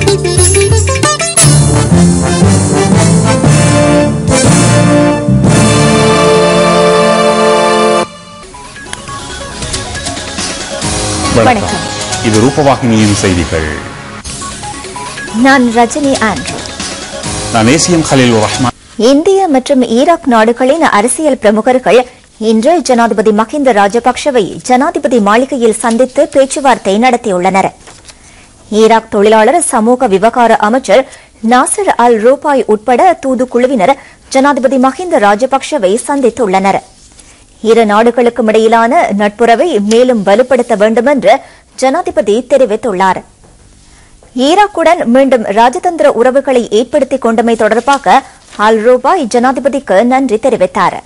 வணக்கம் வணக்கம். இது ரூபவாகினியின் செய்திகள் நான் ரஜினி ஆண்ட்ரூ நான் ஏசியம் கலீல் ரஹ்மான் இந்திய மற்றும் ஈராக் நாடுகளின் அரசியல் பிரமுகர்கள் இன்று ஜனாதிபதி மஹிந்த ராஜபக்ஷவை ஜனாதிபதி மாளிகையில் சந்தித்து பேச்சுவார்த்தை நடத்தியுள்ளனர் ஈராக் தொழிலாளர் சமூக விவகார அமைச்சர் நாசர் அல் ரூபாய் உட்பட தூதுக்குழுவினர் ஜனாதிபதி மஹிந்த ராஜபக்ஷவை சந்தித்துள்ளனர் இரு நாடுகளுக்கும் இடையிலான நட்புறவை மேலும் வலுப்படுத்த வேண்டும் என்று ஜனாதிபதி தெரிவித்துள்ளார் ஈராக்குடன் மீண்டும் ராஜதந்திர உறவுகளை ஏற்படுத்திக் கொண்டமை தொடர்பாக அல் ரூபாய் ஜனாதிபதிக்கு நன்றி தெரிவித்தார்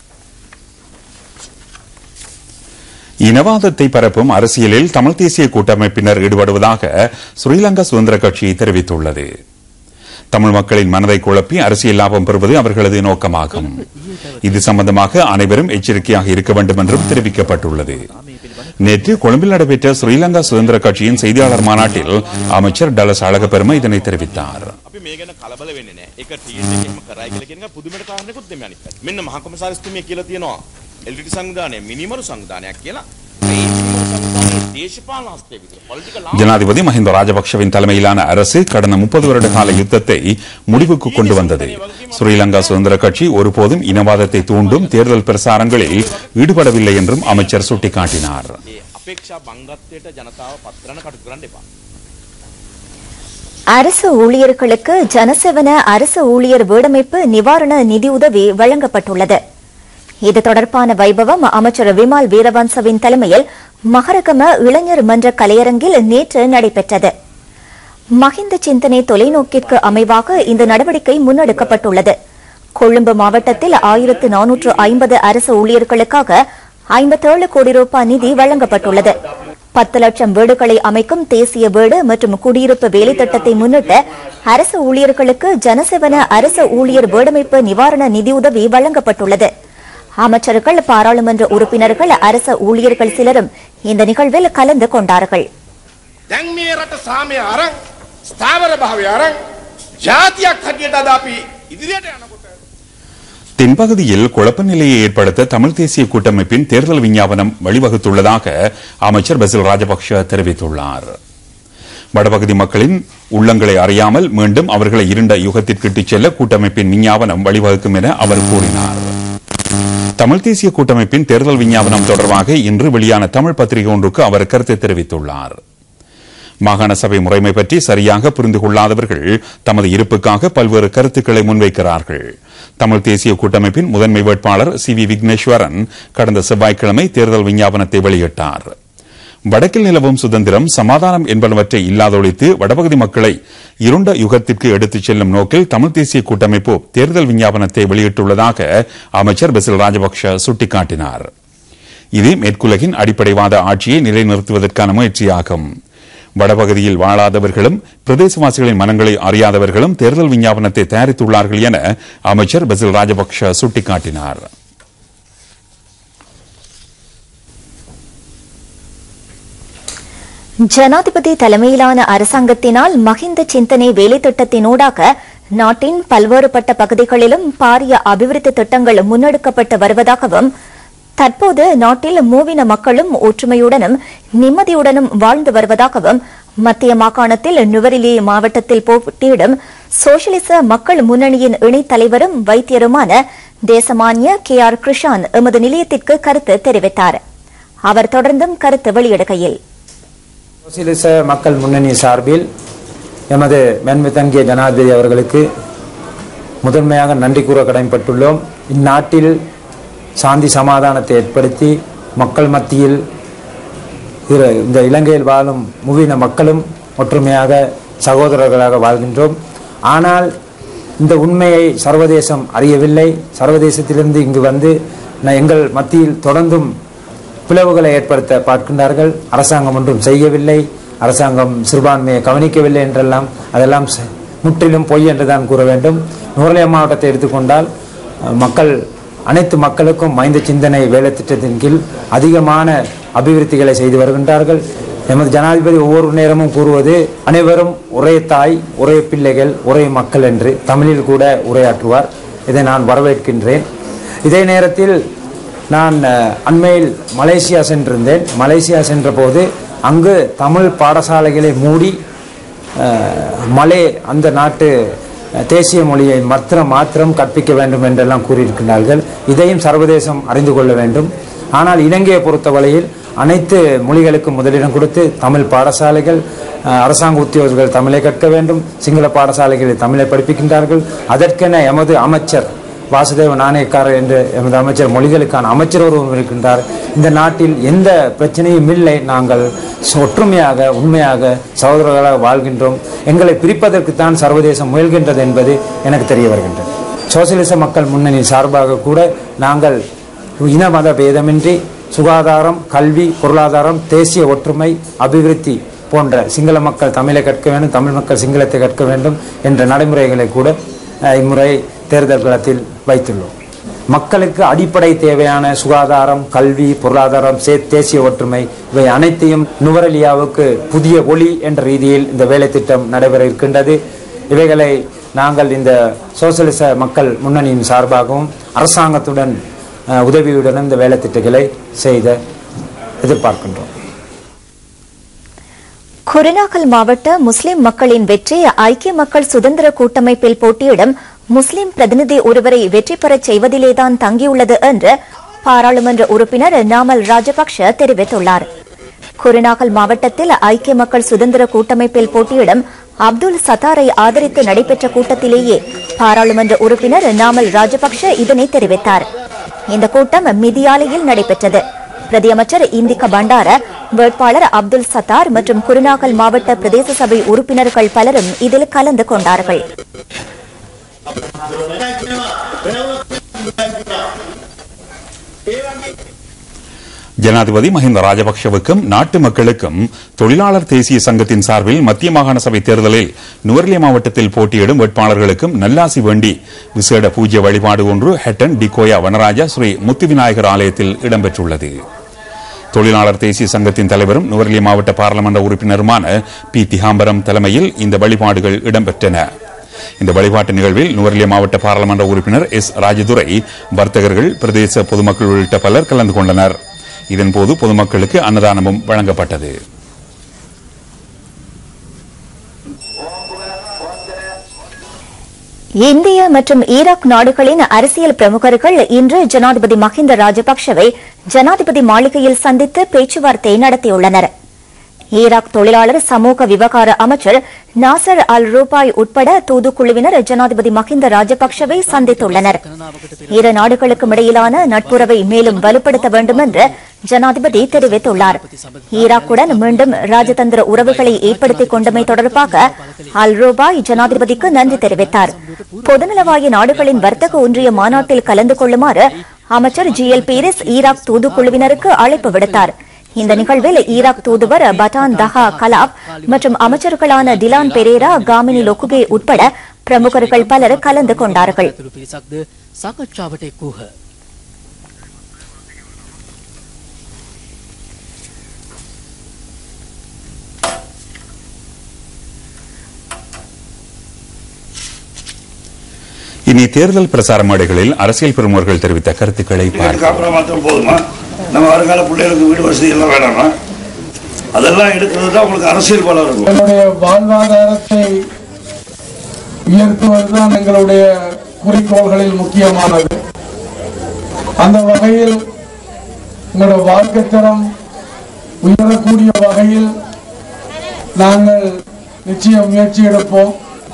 இனவாதத்தை பரப்பும் அரசியலில் தமிழ் தேசிய கூட்டமைப்பினர் ஈடுபடுவதாக ஸ்ரீலங்கா சுதந்திர கட்சி தெரிவித்துள்ளது தமிழ் மக்களின் மனதை குழப்பி அரசியல் லாபம் பெறுவது அவர்களது நோக்கமாகும் இது சம்பந்தமாக அனைவரும் எச்சரிக்கையாக இருக்க வேண்டும் என்றும் தெரிவிக்கப்பட்டுள்ளது நேற்று கொழும்பில் நடைபெற்ற ஸ்ரீலங்கா சுதந்திர கட்சியின் செய்தியாளர் மாநாட்டில் அமைச்சர் டலஸ் அழகப்பெருமை இதனை தெரிவித்தார் අපි මේ ගැන කලබල වෙන්නේ නැහැ. ඒක ටීම් එකෙන්ම කරයි කියලා කියන එක පුදුමයට කාරණයකුත් දෙමෙ අනිත් පැත්ත. මෙන්න මහ කොමසාරිස්තුමිය කියලා තියෙනවා එල්ටි සංවිධානය මිනිමරු සංවිධානයක් කියලා. ඒ මිනිමරු සංවිධානයේ දේශපාලන හස්තය විතර පොලිටිකල් ஜனாதிபதி மஹிந்த ராஜபக்ஷவின் தலைமையிலான அரசு கடந்த முப்பது வருட கால யுத்தத்தை முடிவுக்கு கொண்டு வந்தது ஸ்ரீலங்கா சுதந்திர கட்சி ஒருபோதும் இனவாதத்தை தூண்டும் தேர்தல் பிரசாரங்களில் ஈடுபடவில்லை என்றும் அமைச்சர் சுட்டிக்காட்டினார் ඒ අපේක්ෂා බංගත්වයට ජනතාව පත් කරන කටයුතු කරන්න එපා. அரசு ஊழியர்களுக்கு ஜனசெவன அரசு ஊழியர் வீடமைப்பு நிவாரண நிதியுதவி வழங்கப்பட்டுள்ளது இது தொடர்பான வைபவம் அமைச்சர் விமால் வீரவன்சவின் தலைமையில் மகரகம இளைஞர் மன்ற கலையரங்கில் நேற்று நடைபெற்றது மஹிந்த சிந்தனை தொலைநோக்கிற்கு அமைவாக இந்த நடவடிக்கை முன்னெடுக்கப்பட்டுள்ளது கொழும்பு மாவட்டத்தில் ஆயிரத்து நானூற்று ஐம்பது அரசு ஊழியர்களுக்காக ஐம்பத்தேழு கோடி ரூபாய் நிதி வழங்கப்பட்டுள்ளது பத்து லட்சம் வீடுகளை அமைக்கும் தேசிய வீடு மற்றும் குடியிருப்பு வேலை திட்டத்தை முன்னிட்டு அரசு ஊழியர்களுக்கு ஜனசேவன அரசு ஊழியர் வீடமைப்பு நிவாரண நிதியுதவி வழங்கப்பட்டுள்ளது அமைச்சர்கள் பாராளுமன்ற உறுப்பினர்கள் அரசு ஊழியர்கள் சிலரும் இந்த நிகழ்வில் கலந்து கொண்டார்கள் දැන් මේ රට සාමය අරන් ස්ථාවර භාවය අරන් ජාතියක් හටියට අද අපි ඉදිරියට යනකොට தென்பகுதியில் குழப்ப நிலையை ஏற்படுத்த தமிழ் தேசிய கூட்டமைப்பின் தேர்தல் விஞ்ஞாபனம் வழிவகுத்துள்ளதாக அமைச்சர் பசில் ராஜபக்ஷ தெரிவித்துள்ளார் வடபகுதி மக்களின் உள்ளங்களை அறியாமல் மீண்டும் அவர்களை இருண்ட யுகத்திற்கு இட்டுச் செல்ல கூட்டமைப்பின் விஞ்ஞாபனம் வழிவகுக்கும் என அவர் கூறினார் தமிழ் தேசிய கூட்டமைப்பின் தேர்தல் விஞ்ஞாபனம் தொடர்பாக இன்று வெளியான தமிழ் பத்திரிகை ஒன்றுக்கு அவர் கருத்து தெரிவித்துள்ளார் மாகாண சபை முறைமை பற்றி சரியாக புரிந்து கொள்ளாதவர்கள் தமது இருப்புக்காக பல்வேறு கருத்துக்களை முன்வைக்கிறார்கள் தமிழ் தேசிய கூட்டமைப்பின் முதன்மை வேட்பாளர் சி வி விக்னேஸ்வரன் கடந்த செவ்வாய்க்கிழமை தேர்தல் விஞ்ஞாபனத்தை வெளியிட்டார் வடக்கில் நிலவும் சுதந்திரம் சமாதானம் என்பனவற்றை இல்லாதொழித்து வடபகுதி மக்களை இருண்ட யுகத்திற்கு எடுத்துச் செல்லும் நோக்கில் தமிழ் தேசிய கூட்டமைப்பு தேர்தல் விஞ்ஞாபனத்தை வெளியிட்டுள்ளதாக அமைச்சர் பெசில் ராஜபக்ஷ சுட்டிக்காட்டினார் இது மேற்குலகின் அடிப்படைவாத ஆட்சியை நிலைநிறுத்துவதற்கான முயற்சியாகும் வடபகுதியில் வாழாதவர்களும் பிரதேசவாசிகளின் மனங்களை அறியாதவர்களும் தேர்தல் விஞ்ஞாபனத்தை தயாரித்துள்ளார்கள் என அமைச்சர் பசில் ராஜபக்ஷ சுட்டிக்காட்டினார் ஜனாதிபதி தலைமையிலான அரசாங்கத்தினால் மஹிந்த சிந்தனை வேலைத்திட்டத்தினூடாக நாட்டின் பல்வேறுபட்ட பகுதிகளிலும் பாரிய அபிவிருத்தி திட்டங்கள் முன்னெடுக்கப்பட்டு வருவதாகவும் தற்போது நாட்டில் மூவின மக்களும் ஒற்றுமையுடனும் நிம்மதியுடனும் வாழ்ந்து வருவதாகவும் மத்திய மாகாணத்தில் நுவரெலியே மாவட்டத்தில் போட்டியிடும் சோசியலிச மக்கள் முன்னணியின் இணைத் தலைவரும் வைத்தியருமான தேசமானிய கே ஆர் கிருஷான் எமது நிலையத்திற்கு கருத்து தெரிவித்தார் அவர் தொடர்ந்தும் கருத்து வெளியிடுகையில் சோசியலிச மக்கள் முன்னணி சார்பில் எமது மென்மித்தங்கிய ஜனாதிபதி அவர்களுக்கு முதன்மையாக நன்றி கூற கடமைப்பட்டுள்ளோம் இந்நாட்டில் சாந்தி சமாதானத்தை ஏற்படுத்தி மக்கள் மத்தியில் இரு- இந்த இலங்கையில் வாழும் மூவின மக்களும் ஒற்றுமையாக சகோதரர்களாக வாழ்கின்றோம் ஆனால் இந்த உண்மையை சர்வதேசம் அறியவில்லை சர்வதேசத்திலிருந்து இங்கு வந்து ந- எங்கள் மத்தியில் தொடர்ந்தும் பிளவுகளை ஏற்படுத்த பார்க்கின்றார்கள் அரசாங்கம் ஒன்றும் செய்யவில்லை அரசாங்கம் சிறுபான்மையை கவனிக்கவில்லை என்றெல்லாம் அதெல்லாம் ச- முற்றிலும் பொய் என்றுதான் கூற வேண்டும் நுவரலியா மாவட்டத்தை எடுத்துக்கொண்டால் அஹ், மக்கள் அனைத்து மக்களுக்கும் மைந்த சிந்தனை வேலை திட்டத்தின் கீழ் அதிகமான அபிவிருத்திகளை செய்து வருகின்றார்கள் எமது ஜனாதிபதி ஒவ்வொரு நேரமும் கூறுவது அனைவரும் ஒரே தாய் ஒரே பிள்ளைகள் ஒரே மக்கள் என்று தமிழில் கூட உரையாற்றுவார் இதை நான் வரவேற்கின்றேன் இதே நேரத்தில் நான் அஹ், அண்மையில் மலேசியா சென்றிருந்தேன் மலேசியா சென்றபோது அங்கு தமிழ் பாடசாலைகளை மூடி அஹ், மலே அந்த நாட்டு அஹ், தேசிய மொழியை மாத்திரம் மாத்திரம் கற்பிக்க வேண்டும் என்றெல்லாம் கூறியிருக்கிறார்கள் இதையும் சர்வதேசம் அறிந்து கொள்ள வேண்டும் ஆனால் இலங்கையை பொறுத்தவரையில் அனைத்து மொழிகளுக்கும் முதலிடம் கொடுத்து தமிழ் பாடசாலைகள் அஹ், அரசாங்க உத்தியோகர்கள் தமிழை கற்க வேண்டும் சிங்கள பாடசாலைகளில் தமிழை படிப்பிக்கின்றார்கள் அதற்கென எமது அமைச்சர் வாசுதேவ நாணயக்காரர் என்று எமது அமைச்சர் மொழிகளுக்கான அமைச்சர் ஒருவர் இருக்கின்றார் இந்த நாட்டில் எந்த பிரச்சனையும் இல்லை நாங்கள் ஒற்றுமையாக உண்மையாக சகோதரர்களாக வாழ்கின்றோம் எங்களை பிரிப்பதற்குத்தான் சர்வதேசம் முயல்கின்றது என்பது எனக்கு தெரிய வருகின்றது சோசியலிச மக்கள் முன்னணி சார்பாக கூட நாங்கள் இன மத பேதமின்றி சுகாதாரம் கல்வி பொருளாதாரம் தேசிய ஒற்றுமை அபிவிருத்தி போன்ற சிங்கள மக்கள் தமிழை கற்க வேண்டும் தமிழ் மக்கள் சிங்களத்தை கற்க வேண்டும் என்ற நடைமுறைகளை கூட அஹ், இம்முறை தேர்தல் களத்தில் வைத்துள்ளோம் மக்களுக்கு அடிப்படை தேவையான சுகாதாரம் கல்வி பொருளாதாரம் சே தேசிய ஒற்றுமை இவை அனைத்தையும் நுவரலியாவுக்கு புதிய ஒளி என்ற ரீதியில் இந்த வேலை திட்டம் நடைபெற இருக்கின்றது இவைகளை நாங்கள் இந்த சோசலிச மக்கள் முன்னணியின் சார்பாகவும் அரசாங்கத்துடன் அஹ், உதவியுடன் இந்த வேலை திட்டங்களை செய்த எதிர்பார்க்கின்றோம் குருநாகல் மாவட்ட முஸ்லிம் மக்களின் வெற்றி ஐக்கிய மக்கள் சுதந்திர கூட்டமைப்பில் போட்டியிடும் முஸ்லிம் பிரதிநிதி ஒருவரை வெற்றி பெறச் செய்வதிலேதான் தங்கியுள்ளது என்று பாராளுமன்ற உறுப்பினர் நாமல் ராஜபக்ஷ தெரிவித்துள்ளார் குருநாகல் மாவட்டத்தில் ஐக்கிய மக்கள் சுதந்திர கூட்டமைப்பில் போட்டியிடும் அப்துல் சத்தாரை ஆதரித்து நடைபெற்ற கூட்டத்திலேயே பாராளுமன்ற உறுப்பினர் நாமல் ராஜபக்ஷ இதனை தெரிவித்தார் இந்த கூட்டம் மிதியாலையில் நடைபெற்றது பிரதியமைச்சர் இந்திக பண்டார வேட்பாளர் அப்துல் சத்தார் மற்றும் குருநாகல் மாவட்ட பிரதேச சபை உறுப்பினர்கள் பலரும் இதில் கலந்து கொண்டார்கள் ஜனாதிபதி மஹிந்த ராஜபக்ஷவுக்கும் நாட்டு மக்களுக்கும் தொழிலாளர் தேசிய சங்கத்தின் சார்பில் மத்திய மாகாண சபை தேர்தலில் நுவர்லியா மாவட்டத்தில் போட்டியிடும் வேட்பாளர்களுக்கும் நல்லாசி வேண்டி விசேட பூஜ்ய வழிபாடு ஒன்று ஹெட்டன் டிகோயா வனராஜா ஸ்ரீ முத்துவிநாயகர் ஆலயத்தில் இடம்பெற்றுள்ளது தொழிலாளர் தேசிய சங்கத்தின் தலைவரும் நுவர்லியா மாவட்ட பாராளுமன்ற உறுப்பினருமான பி திகாம்பரம் தலைமையில் இந்த வழிபாடுகள் இடம்பெற்றன இந்த வழிபாட்டு நிகழ்வில் நுவர்லியா மாவட்ட பாராளுமன்ற உறுப்பினர் எஸ் ராஜதுரை வர்த்தகர்கள் பிரதேச பொதுமக்கள் உள்ளிட்ட பலர் கலந்து கொண்டனர் இதன்போது பொதுமக்களுக்கு அன்னதானமும் வழங்கப்பட்டது இந்திய மற்றும் ஈராக் நாடுகளின் அரசியல் பிரமுகர்கள் இன்று ஜனாதிபதி மஹிந்த ராஜபக்ஷவை ஜனாதிபதி மாளிகையில் சந்தித்து பேச்சுவார்த்தை நடத்தியுள்ளனர் ஈராக் தொழிலாளர் சமூக விவகார அமைச்சர் நாசர் அல் ரூபாய் உட்பட தூதுக்குழுவினர் ஜனாதிபதி மஹிந்த ராஜபக்ஷவை சந்தித்துள்ளனர் இரு நாடுகளுக்கும் இடையிலான நட்புறவை மேலும் வலுப்படுத்த வேண்டும் என்று ஜனாதிபதி தெரிவித்துள்ளார் ஈராக்குடன் மீண்டும் ராஜதந்திர உறவுகளை ஏற்படுத்திக் கொண்டமை தொடர்பாக அல் ரூபாய் ஜனாதிபதிக்கு நன்றி தெரிவித்தார் பொதுநலவாய நாடுகளின் வர்த்தக ஒன்றிய மாநாட்டில் கலந்து கொள்ளுமாறு அமைச்சர் ஜி எல் பீரிஸ் ஈராக் தூதுக்குழுவினருக்கு அழைப்பு விடுத்தார் இந்த நிகழ்வில் ஈராக் தூதுவர் பட்டான் தஹா கலாப் மற்றும் அமைச்சர்களான திலான் பெரேரா காமினி லொக்குகே உட்பட பிரமுகர்கள் பலர் கலந்து கொண்டார்கள் ඇතුළු පිරිසක්ද සාකච්ඡාවට එක්වූහ. இனி தேர்தல் பிரசார மேடைகளில் அரசியல் பிரமுகர்கள் தெரிவித்த கருத்துக்களை இதுக்கு பார்க்கலாம் அப்புறம் மாத்திரம் போதுமா நம்ம வருங்கால பிள்ளைகளுக்கு வீடு வசதி எல்லாம் வேணாமா அதெல்லாம் எடுக்கிறது தான் உங்களுக்கு அரசியல் பலம் இருக்கும் எங்களுடைய வாழ்வாதாரத்தை உயர்த்துவதுதான் எங்களுடைய குறிக்கோள்களில் முக்கியமானது அந்த வகையில் எங்களுடைய வாழ்க்கை தரம் உயரக்கூடிய வகையில் நாங்கள் நிச்சயம் முயற்சி எடுப்போம்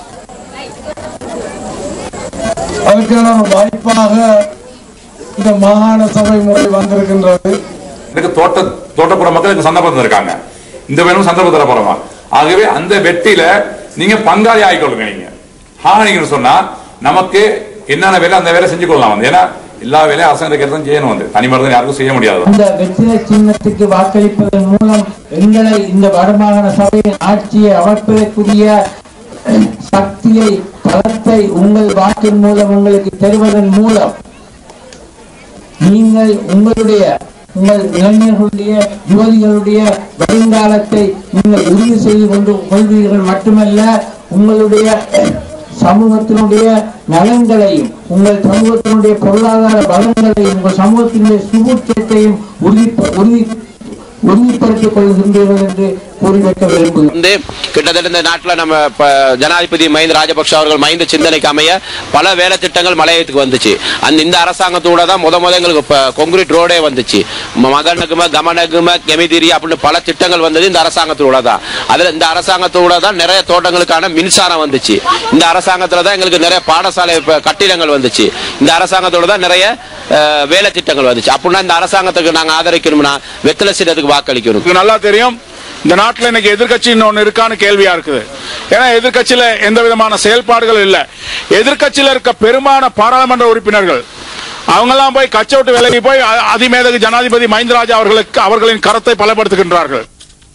அதுக்கான ஒரு வாய்ப்பாக இந்த மாகாண சபை முறை வந்திருக்கின்றது எனக்கு தோட்ட தோட்டப்புற மக்கள் எனக்கு சந்தர்ப்பம் இருக்காங்க இந்த வேணும் சந்தர்ப்பம் தர போறோமா ஆகவே அந்த வெற்றியில நீங்க பங்காளி ஆகிக்கொள்ளுங்க நீங்க ஆனீங்கன்னு சொன்னா நமக்கு என்னென்ன வேலை அந்த வேலை செஞ்சு கொள்ளலாம் வந்து ஏன்னா எல்லா வேலையும் அரசாங்கம் தான் செய்யணும் வந்து தனி மருந்தம் யாருக்கும் செய்ய முடியாது இந்த வெற்றிலை சின்னத்துக்கு வாக்களிப்பதன் மூலம் எங்களை இந்த வடமாகாண சபையின் ஆட்சியை அமைப்பதற்குரிய சக்தியை பலத்தை உங்கள் வாக்கின் மூலம் உங்களுக்கு தருவதன் மூலம் நீங்கள் உங்களுடைய உங்கள் இளைஞர்களுடைய யுவதிகளுடைய வருங்காலத்தை நீங்கள் உறுதி செய்து கொண்டு கொள்வீர்கள் மட்டுமல்ல உங்களுடைய சமூகத்தினுடைய நலன்களையும் உங்கள் சமூகத்தினுடைய பொருளாதார பலன்களையும் உங்கள் சமூகத்தினுடைய சுபூட்சத்தையும் உறுதி உறுதி உறுதிப்படுத்திக் கொள்கின்றீர்கள் என்று கூறி வைக்க விரும்புகிறேன் வந்து கிட்டத்தட்ட இந்த நாட்டில் நம்ம இப்ப ஜனாதிபதி மஹிந்த ராஜபக்ஷ அவர்கள் மஹிந்த சிந்தனைக்கு அமைய பல வேலை திட்டங்கள் மலையத்துக்கு வந்துச்சு அந்த இந்த அரசாங்கத்தோட தான் முத முத எங்களுக்கு இப்ப கொங்கிரீட் ரோடே வந்துச்சு ம- மகனுக்கும கமனகும கெமிதிரி அப்படின்னு பல திட்டங்கள் வந்தது இந்த அரசாங்கத்தோட தான் அதுல இந்த அரசாங்கத்தோட தான் நிறைய தோட்டங்களுக்கான மின்சாரம் வந்துச்சு இந்த அரசாங்கத்துல தான் எங்களுக்கு நிறைய பாடசாலை இப்ப கட்டிடங்கள் வந்துச்சு இந்த அரசாங்கத்தோட தான் நிறைய அஹ், வேலை திட்டங்கள் வந்துச்சு அப்படின்னா இந்த அரசாங்கத்துக்கு நாங்க ஆதரிக்கணும்னா வெத்தலை சீரத்துக்கு வாக்களிக்கணும் உங்களுக்கு நல்லா தெரியும் இந்த நாட்டில் இன்னைக்கு எதிர்க்கட்சின்னு ஒன்று இருக்கான்னு கேள்வியா இருக்குது ஏன்னா எதிர்க்கட்சியில எந்த விதமான செயல்பாடுகள் இல்லை எதிர்க்கட்சியில இருக்க பெரும்பாலான பாராளுமன்ற உறுப்பினர்கள் அவங்கெல்லாம் போய் கச்சை விட்டு விலகி போய் அ- அதிமேதகு ஜனாதிபதி மஹிந்தராஜா அவர்களுக்கு அவர்களின் கரத்தை பலப்படுத்துகின்றார்கள்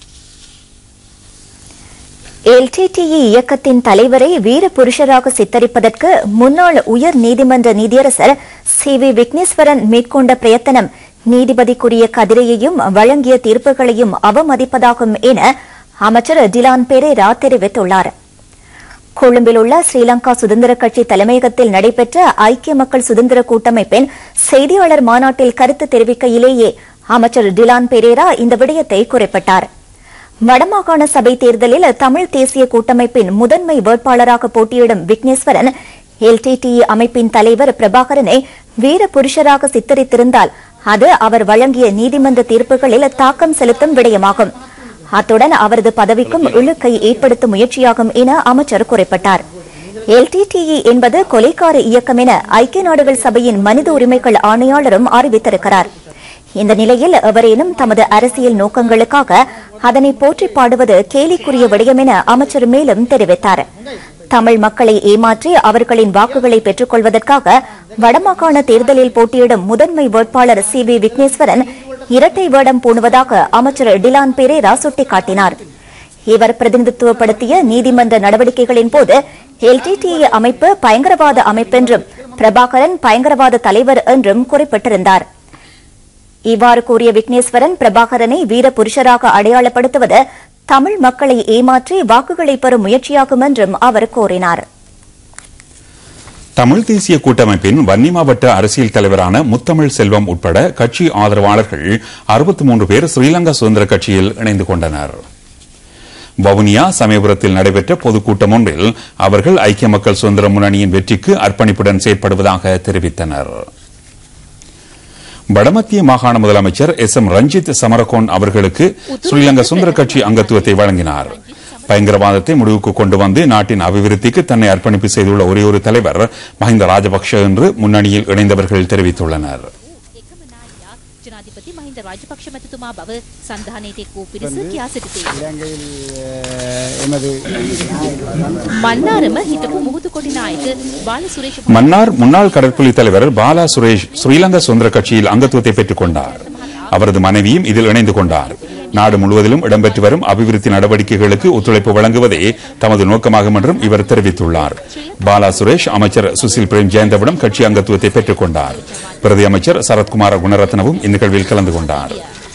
எல்டிடிஇ இயக்கத்தின் தலைவரை வீர புருஷராக சித்தரிப்பதற்கு முன்னாள் உயர் நீதிமன்ற நீதியரசர் சி வி விக்னேஸ்வரன் மேற்கொண்ட பிரயத்தனம் நீதிபதிக்குரிய கதிரையையும் வழங்கிய தீர்ப்புகளையும் அவமதிப்பதாகும் என அமைச்சர் டிலான் பெரேரா தெரிவித்துள்ளார் கொழும்பில் உள்ள ஸ்ரீலங்கா சுதந்திர கட்சி தலைமையகத்தில் நடைபெற்ற ஐக்கிய மக்கள் சுதந்திர கூட்டமைப்பின் செய்தியாளர் மாநாட்டில் கருத்து தெரிவிக்கையிலேயே அமைச்சர் டிலான் பெரேரா இந்த விடயத்தை குறிப்பிட்டார் வடமாகாண சபை தேர்தலில் தமிழ் தேசிய கூட்டமைப்பின் முதன்மை வேட்பாளராக போட்டியிடும் விக்னேஸ்வரன் எல்டிடிஇ அமைப்பின் தலைவர் பிரபாகரனை வீர புருஷராக சித்தரித்திருந்தால் அது அவர் வழங்கிய நீதிமன்ற தீர்ப்புகளில் தாக்கம் செலுத்தும் விடயமாகும் அத்துடன் அவரது பதவிக்கும் இழுக்கை ஏற்படுத்தும் முயற்சியாகும் என அமைச்சர் குறிப்பிட்டார் எல்டிடிஇ என்பது கொலைக்கார இயக்கம் என ஐக்கிய நாடுகள் சபையின் மனித உரிமைகள் ஆணையாளரும் அறிவித்திருக்கிறார் இந்த நிலையில் எவரேனும் தமது அரசியல் நோக்கங்களுக்காக அதனை போற்றி பாடுவது கேலிக்குரிய விடயம் என அமைச்சர் மேலும் தெரிவித்தார் தமிழ் மக்களை ஏமாற்றி அவர்களின் வாக்குகளை பெற்றுக் கொள்வதற்காக வடமாகாண தேர்தலில் போட்டியிடும் முதன்மை வேட்பாளர் சி வி விக்னேஸ்வரன் இரட்டை வேடம் பூணுவதாக அமைச்சர் டிலான் பெரேரா சுட்டிக்காட்டினார் இவர் பிரதிநிதித்துவப்படுத்திய நீதிமன்ற நடவடிக்கைகளின் போது எல்டிடிஇ அமைப்பு பயங்கரவாத அமைப்பென்றும் பிரபாகரன் பயங்கரவாத தலைவர் என்றும் குறிப்பிட்டிருந்தார் இவ்வாறு கூறிய விக்னேஸ்வரன் பிரபாகரனை வீர புருஷராக அடையாளப்படுத்துவது தமிழ் மக்களை ஏமாற்றி வாக்குகளை பெறும் முயற்சியாகும் என்றும் அவர் கூறினார் தமிழ் தேசிய கூட்டமைப்பின் வன்னி மாவட்ட அரசியல் தலைவரான முத்தமிழ் செல்வம் உட்பட கட்சி ஆதரவாளர்கள் 63 பேர் ஸ்ரீலங்கா சுதந்திர கட்சியில் இணைந்து கொண்டனர் வவுனியா சமயபுரத்தில் நடைபெற்ற பொதுக்கூட்டம் ஒன்றில் அவர்கள் ஐக்கிய மக்கள் சுதந்திர முன்னணியின் வெற்றிக்கு அர்ப்பணிப்புடன் செயற்படுவதாக தெரிவித்தனர் வடமத்திய மாகாண முதலமைச்சர் எஸ் எம் ரஞ்சித் சமரகோன் அவர்களுக்கு ஸ்ரீலங்கா சுதந்திர கட்சி அங்கத்துவத்தை வழங்கினார் பயங்கரவாதத்தை முடிவுக்கு கொண்டு வந்து நாட்டின் அபிவிருத்திக்கு தன்னை அர்ப்பணிப்பு செய்துள்ள ஒரே ஒரு தலைவர் மஹிந்த ராஜபக்ஷ என்று முன்னணியில் இணைந்தவர்கள் தெரிவித்துள்ளனர் ජනාධිපති මහින්ද රාජපක්ෂ මැතිතුමා බව සන්ධානයට එක් වූ පිරිස කියා සිටිති. මන්නාරම හිටපු මුහුදු කොටි නායක බාල සුරේෂ மன்னார் முன்னாள் கடற்படை தலைவர் பாலா சுரேஷ் ஸ்ரீலங்கா சுதந்திர கட்சியில் அங்கத்துவத்தை பெற்றுக் கொண்டார் அவரது மனைவியும் இதில் இணைந்து கொண்டார் நாடு முழுவதிலும் இடம்பெற்று வரும் அபிவிருத்தி நடவடிக்கைகளுக்கு ஒத்துழைப்பு வழங்குவதே தமது நோக்கமாகும் என்றும் இவர் தெரிவித்துள்ளார் பாலா சுரேஷ் அமைச்சர் சுசில் பிரேம் ஜெயந்தவிடம் கட்சி அங்கத்துவத்தை பெற்றுக் கொண்டார் பிரதி அமைச்சர் சரத்குமார் குணரத்னவும் இந்நிகழ்வில் கலந்து கொண்டார்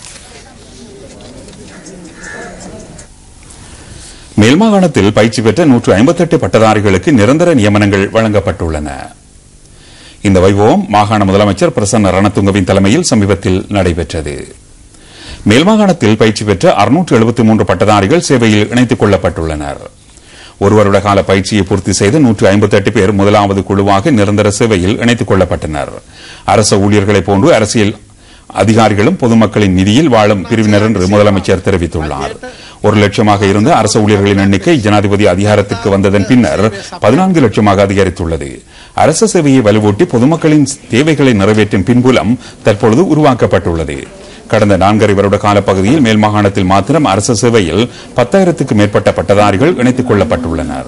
மேல்மாகாணத்தில் பயிற்சி பெற்ற நூற்று ஐம்பத்தெட்டு பட்டதாரிகளுக்கு நிரந்தர நியமனங்கள் வழங்கப்பட்டுள்ளன இந்த வைபவம் மாகாண முதலமைச்சர் பிரசன்ன ரணதுங்கவின் தலைமையில் சமீபத்தில் நடைபெற்றது மேல்மாகாணத்தில் பயிற்சி பெற்ற அறுநூற்று எழுபத்தி மூன்று பட்டதாரிகள் சேவையில் இணைத்துக் கொள்ளப்பட்டுள்ளனர் ஒரு வருட கால பயிற்சியை பூர்த்தி செய்த நூற்று ஐம்பத்தெட்டு பேர் முதலாவது குழுவாக நிரந்தர சேவையில் இணைத்துக் கொள்ளப்பட்டனர் அரசு ஊழியர்களைப் போன்று அரசியல் அதிகாரிகளும் பொதுமக்களின் நிதியில் வாழும் பிரிவினர் என்று முதலமைச்சர் தெரிவித்துள்ளார் ஒரு லட்சமாக இருந்த அரசு ஊழியர்களின் எண்ணிக்கை ஜனாதிபதி அதிகாரத்திற்கு வந்ததன் பின்னர் பதினான்கு லட்சமாக அதிகரித்துள்ளது அரசு சேவையை வலுவூட்டி பொதுமக்களின் தேவைகளை நிறைவேற்றும் பின்புலம் தற்பொழுது உருவாக்கப்பட்டுள்ளது கடந்த நான்கரை வருட காலப்பகுதியில் மேல் மாகாணத்தில் மாத்திரம் அரசு சேவையில் பத்தாயிரத்துக்கு மேற்பட்ட பட்டதாரிகள் இணைத்துக் கொள்ளப்பட்டுள்ளனர்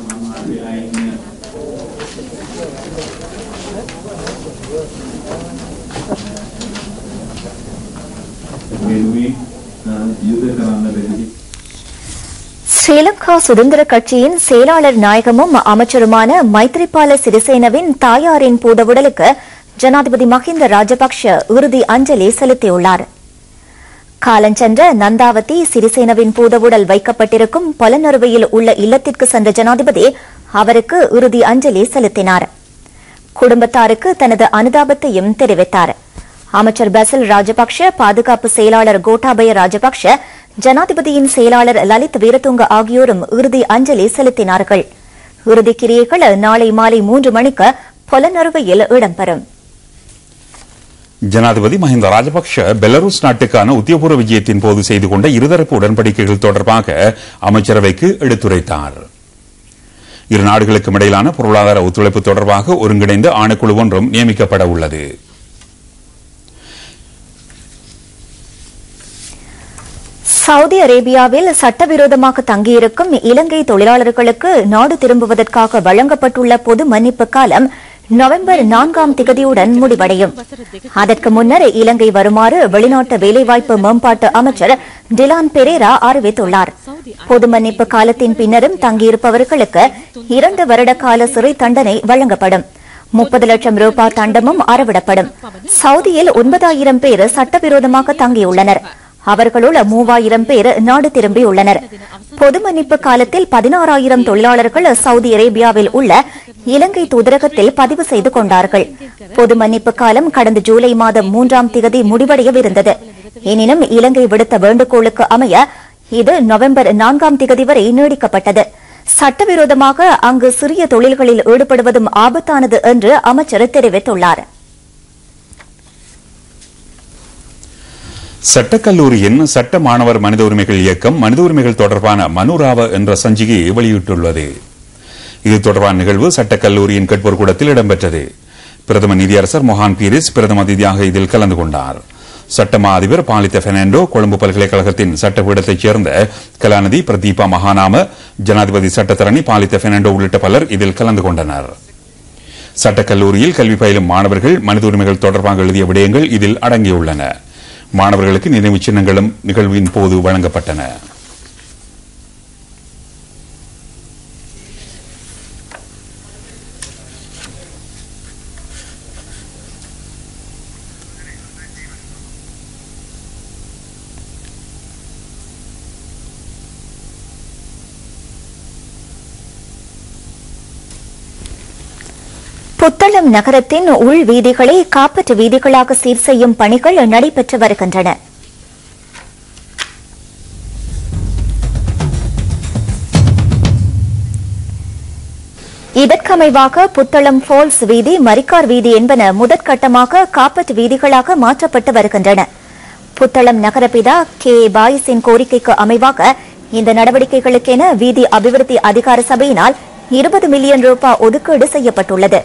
ஸ்ரீலங்கா சுதந்திர கட்சியின் செயலாளர் நாயகமும் அமைச்சருமான மைத்ரிபால சிறிசேனவின் தாயாரின் பூதவுடலுக்கு ஜனாதிபதி மஹிந்த ராஜபக்ஷ இறுதி அஞ்சலி செலுத்தியுள்ளார் காலஞ்சென்ற நந்தாவதி சிறிசேனவின் பூதவுடல் வைக்கப்பட்டிருக்கும் பொலனறுவையில் உள்ள இல்லத்திற்கு சென்ற ஜனாதிபதி அவருக்கு இறுதி அஞ்சலி செலுத்தினார் குடும்பத்தாருக்கு தனது அனுதாபத்தையும் தெரிவித்தார் அமைச்சர் பசில் ராஜபக்ஷ பாதுகாப்பு செயலாளர் கோட்டாபய ராஜபக்ஷ ஜனாதிபதியின் செயலாளர் லலித் வீரதுங்க ஆகியோரும் இறுதி அஞ்சலி செலுத்தினார்கள் இறுதி கிரியைகள் நாளை மாலை மூன்று மணிக்கு பொலனறுவையில் இடம்பெறும் ஜனாதிபதி மஹிந்த ராஜபக்ஷ பெலருஸ் நாட்டுக்கான உத்தியோகபூர்வ விஜயத்தின் போது செய்து கொண்ட இருதரப்பு உடன்படிக்கைகள் தொடர்பாக அமைச்சரவைக்கு எடுத்துரைத்தார் இரு நாடுகளுக்கும் இடையிலான பொருளாதார ஒத்துழைப்பு தொடர்பாக ஒருங்கிணைந்த ஆணைக்குழு ஒன்றும் நியமிக்கப்பட உள்ளது சவுதி அரேபியாவில் சட்டவிரோதமாக தங்கியிருக்கும் இலங்கை தொழிலாளர்களுக்கு நாடு திரும்புவதற்காக வழங்கப்பட்டுள்ள பொது மன்னிப்பு காலம் நவம்பர் நான்காம் திகதியுடன் முடிவடையும் அதற்கு முன்னர் இலங்கை வருமாறு வெளிநாட்டு வேலைவாய்ப்பு மேம்பாட்டு அமைச்சர் டிலான் பெரேரா அறிவித்துள்ளார் பொது மன்னிப்பு காலத்தின் பின்னரும் தங்கியிருப்பவர்களுக்கு இரண்டு வருட கால சிறை தண்டனை வழங்கப்படும் முப்பது லட்சம் ரூபாய் தண்டமும் அறவிடப்படும் சவுதியில் ஒன்பதாயிரம் பேர் சட்டவிரோதமாக தங்கியுள்ளனர் அவர்களுள் மூவாயிரம் பேர் நாடு திரும்பியுள்ளனர் பொது மன்னிப்பு காலத்தில் பதினாறாயிரம் தொழிலாளர்கள் சவுதி அரேபியாவில் உள்ள இலங்கை தூதரகத்தில் பதிவு செய்து கொண்டார்கள் பொது மன்னிப்பு காலம் கடந்த ஜூலை மாதம் மூன்றாம் திகதி முடிவடையவிருந்தது எனினும் இலங்கை விடுத்த வேண்டுகோளுக்கு அமைய இது நவம்பர் நான்காம் திகதி வரை நீடிக்கப்பட்டது சட்டவிரோதமாக அங்கு சிறிய தொழில்களில் ஈடுபடுவதும் ஆபத்தானது என்று அமைச்சர் தெரிவித்துள்ளார் சட்டக்கல்லூரியின் சட்ட மாணவர் மனித உரிமைகள் இயக்கம் மனித உரிமைகள் தொடர்பான மனுராவ என்ற சஞ்சிகையை வெளியிட்டுள்ளது இது தொடர்பான நிகழ்வு சட்டக்கல்லூரியின் கேட்போர் கூடத்தில் இடம்பெற்றது பிரதம நீதியரசர் மொஹான் பீரிஸ் பிரதம அதிதியாக இதில் கலந்து கொண்டார் சட்டமா அதிபர் பாலித்த பெர்னாண்டோ கொழும்பு பல்கலைக்கழகத்தின் சட்டப்பீடத்தைச் சேர்ந்த கலாநிதி பிரதீபா மகாநாம ஜனாதிபதி சட்டத்தரணி பாலித்த பெர்னாண்டோ உள்ளிட்ட பலர் இதில் கலந்து கொண்டனர் சட்டக்கல்லூரியில் கல்வி பயிலும் மாணவர்கள் மனித உரிமைகள் தொடர்பாக எழுதிய விடயங்கள் இதில் அடங்கியுள்ளன மாணவர்களுக்கு நினைவு சின்னங்களும் நிகழ்வின் போது வழங்கப்பட்டன புத்தளம் நகரத்தின் உள் வீதிகளை காப்பற்று வீதிகளாக சீர் செய்யும் பணிகள் நடைபெற்று வருகின்றன இதற்கமைவாக புத்தளம் ஃபால்ஸ் வீதி மரிக்கார் வீதி என்பன முதற்கட்டமாக காப்பற்று வீதிகளாக மாற்றப்பட்டு வருகின்றன புத்தளம் நகரபிதா கே பாயிஸின் கோரிக்கைக்கு அமைவாக இந்த நடவடிக்கைகளுக்கென வீதி அபிவிருத்தி அதிகார சபையினால் இருபது மில்லியன் ரூபாய் ஒதுக்கீடு செய்யப்பட்டுள்ளது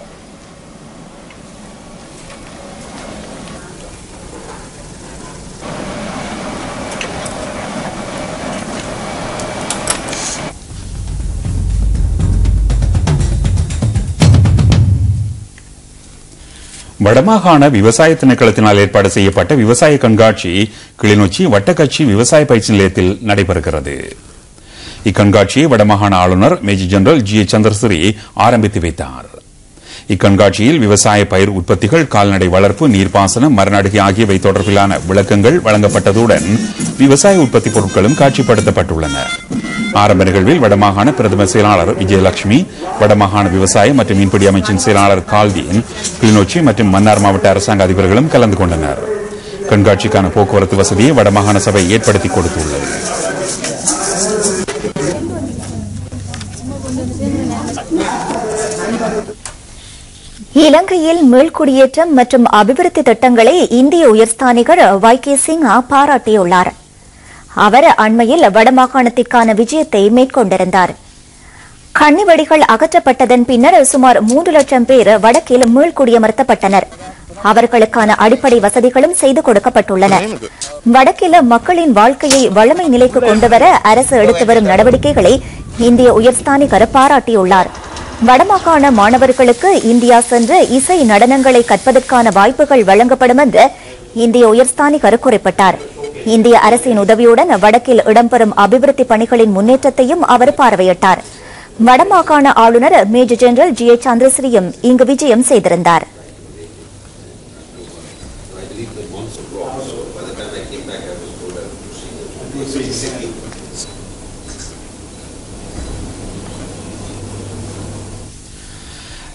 வடமாகாண விவசாய திணைக்களத்தினால் ஏற்பாடு செய்யப்பட்ட விவசாய கண்காட்சி கிளிநொச்சி வட்டக்கட்சி விவசாய பயிற்சி நிலையத்தில் நடைபெறுகிறது இக்கண்காட்சியை வடமாகாண ஆளுநர் மேஜர் ஜெனரல் ஜி சந்திரசிறி ஆரம்பித்து வைத்தார் இக்கண்காட்சியில் விவசாய பயிர் உற்பத்திகள் கால்நடை வளர்ப்பு நீர்ப்பாசனம் மரநடுகை ஆகியவை தொடர்பிலான விளக்கங்கள் வழங்கப்பட்டதுடன் விவசாய உற்பத்தி பொருட்களும் காட்சிப்படுத்தப்பட்டுள்ளன ஆரம்ப நிகழ்வில் வடமாகாண பிரதம செயலாளர் விஜயலட்சுமி வடமாகாண விவசாய மற்றும் மீன்பிடி அமைச்சின் செயலாளர் கால்தீன் கிளிநொச்சி மற்றும் மன்னார் மாவட்ட அரசாங்க அதிபர்களும் கலந்து கொண்டனர் கண்காட்சிக்கான போக்குவரத்து வசதியை வடமாகாண சபை ஏற்படுத்தி கொடுத்துள்ளது இலங்கையில் மீள்குடியேற்றம் மற்றும் அபிவிருத்தி திட்டங்களை இந்திய உயர்ஸ்தானிகர் வை கே சிங் பாராட்டியுள்ளார் அவர் அண்மையில் வடமாகாணத்திற்கான விஜயத்தை மேற்கொண்டிருந்தார் கன்னிவெடிகள் அகற்றப்பட்டதன் பின்னர் சுமார் மூன்று லட்சம் பேர் வடக்கில் மீள்குடியமர்த்தப்பட்டனர் அவர்களுக்கான அடிப்படை வசதிகளும் செய்து கொடுக்கப்பட்டுள்ளன வடக்கில் மக்களின் வாழ்க்கையை வளமை நிலைக்கு கொண்டுவர அரசு எடுத்து வரும் நடவடிக்கைகளை இந்திய உயர்ஸ்தானிகர் பாராட்டியுள்ளார் வடமாகாண மாணவர்களுக்கு இந்தியா சென்று இசை நடனங்களை கற்பதற்கான வாய்ப்புகள் வழங்கப்படும் என்று இந்திய உயர்ஸ்தானிகர் குறிப்பிட்டார் இந்திய அரசின் உதவியுடன் வடக்கில் இடம்பெறும் அபிவிருத்தி பணிகளின் முன்னேற்றத்தையும் அவர் பார்வையிட்டார் வடமாகாண ஆளுநர் மேஜர் ஜெனரல் ஜி எச் சந்திரஸ்ரீயும் இங்கு விஜயம் செய்திருந்தார்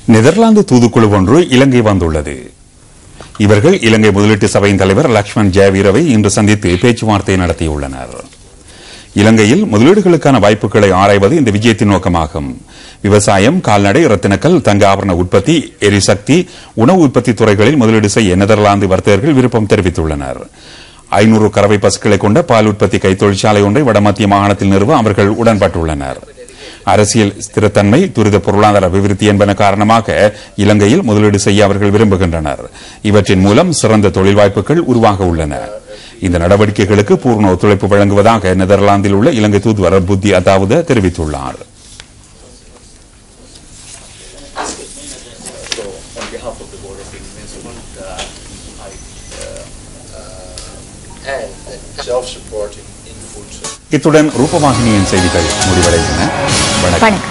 நெதர்லாந்து தூதுக்குழு ஒன்று இலங்கை வந்துள்ளது இவர்கள் இலங்கை முதலீட்டு சபையின் தலைவர் லக்ஷ்மண் ஜெயவீரவை இன்று சந்தித்து பேச்சுவார்த்தை நடத்தியுள்ளனர் இலங்கையில் முதலீடுகளுக்கான வாய்ப்புகளை ஆராய்வது இந்த விஜயத்தின் நோக்கமாகும் விவசாயம் கால்நடை ரத்தினக்கல் தங்க ஆபரண உற்பத்தி எரிசக்தி உணவு உற்பத்தி துறைகளில் முதலீடு செய்ய நெதர்லாந்து வர்த்தகர்கள் விருப்பம் தெரிவித்துள்ளனர் ஐநூறு கறவை பசுக்களை கொண்ட பால் உற்பத்தி கைத்தொழிற்சாலை ஒன்றை வடமத்திய மாகாணத்தில் நிறுவ அவர்கள் உடன்பட்டுள்ளனர் அரசியல் ஸ்திரத்தன்மை துரித பொருளாதார அபிவிருத்தி என்பன காரணமாக இலங்கையில் முதலீடு செய்ய அவர்கள் விரும்புகின்றனர் இவற்றின் மூலம் சிறந்த தொழில் வாய்ப்புகள் உருவாக உள்ளன இந்த நடவடிக்கைகளுக்கு பூர்ண ஒத்துழைப்பு வழங்குவதாக நெதர்லாந்தில் உள்ள இலங்கை தூதுவர் புத்தி அதாவது தெரிவித்துள்ளார் on behalf of the Board of Investment, uh, I uh, uh, add that self-supporting in food இத்துடன் ரூபவாகினியின் செய்திகள் முடிவடைந்தன வணக்கம்